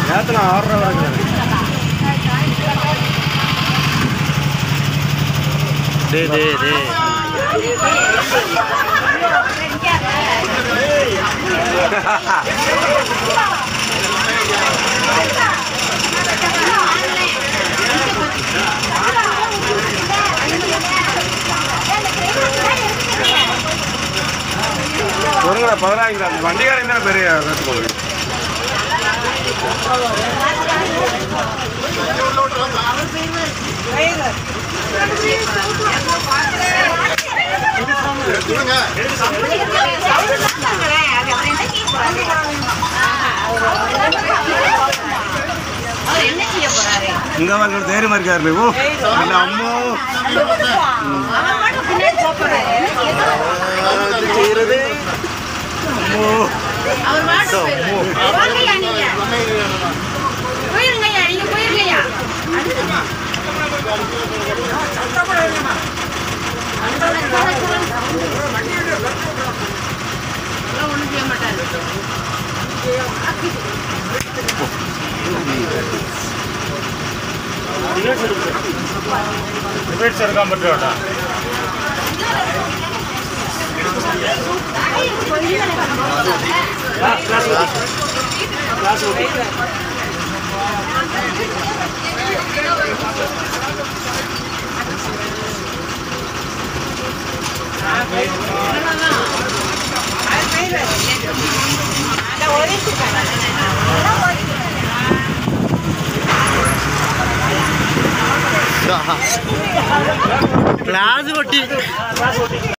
நேற்று நான் ஆறரை வரைக்கும் டே டே டே பொருங்களா பதினாயிரம் அந்த வண்டிக்காரன் தான் பெரிய ரேட்டு போகுது என்ன செய்ய போறாரு இங்க வாங்க தைரியமா இருக்காரு ஓ இல்ல அம்மா அவன் மட்டும் பின்னாடி போப் போறாரு. என்ன செய்ய போறாரு? செய்யறது அம்மோ அவர் பாட்டு போயிரு. வாங்கய்யா நீங்க. போயிருங்கய்யா, நீங்க போயிருங்கய்யா. அதெல்லாம் ஒண்ணும் செய்ய மாட்டாரு. ரிபேட்ஸ் இருக்கா மட்டும் ക്ലാസ് പൊട്ടി